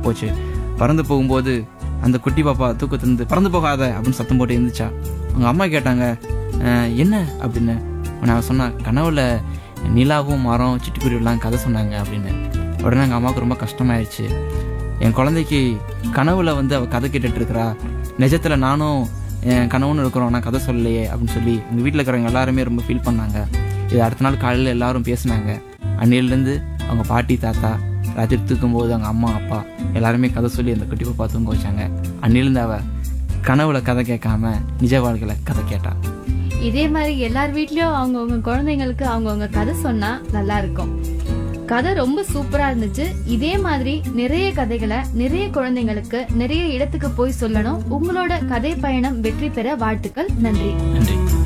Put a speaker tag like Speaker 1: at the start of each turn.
Speaker 1: போச்சு பறந்து போகும்போது அந்த குட்டி பாப்பா தூக்கத்திலிருந்து பறந்து போகாத அப்படின்னு சத்தம் போட்டு இருந்துச்சா அவங்க அம்மா கேட்டாங்க "அஹ், என்ன அப்படின்னு நான் சொன்னா கனவுல நிலாவும் மரம் சிட்டுக்குருவிலாம் கதை சொன்னாங்க அப்படின்னு உடனே எங்கள் அம்மாவுக்கு ரொம்ப கஷ்டமாயிருச்சு என் குழந்தைக்கு கனவுல வந்து அவள் கதை கேட்டுட்டு இருக்கிறா நிஜத்தில் நானும் என் கனவுன்னு இருக்கிறோம் நான் கதை சொல்லலையே அப்படின்னு சொல்லி எங்கள் வீட்டில் இருக்கிறவங்க எல்லாருமே ரொம்ப ஃபீல் பண்ணாங்க இது அடுத்த நாள் காலையில் எல்லாரும் பேசினாங்க அன்னையிலேருந்து அவங்க பாட்டி தாத்தா ராத்திரி தூக்கும்போது அவங்க அம்மா அப்பா எல்லாருமே கதை சொல்லி அந்த குட்டி பாப்பா தூங்க வச்சாங்க அன்னிலிருந்து அவ கனவுல கதை கேட்காம நிஜ வாழ்க்கையில கதை கேட்டா
Speaker 2: இதே மாதிரி எல்லார் வீட்லயும் அவங்கவுங்க குழந்தைங்களுக்கு அவங்கவுங்க கதை சொன்னா நல்லா இருக்கும் கதை ரொம்ப சூப்பரா இருந்துச்சு இதே மாதிரி நிறைய கதைகளை நிறைய குழந்தைங்களுக்கு நிறைய இடத்துக்கு போய் சொல்லணும் உங்களோட கதை பயணம் வெற்றி பெற வாழ்த்துக்கள் நன்றி
Speaker 1: நன்றி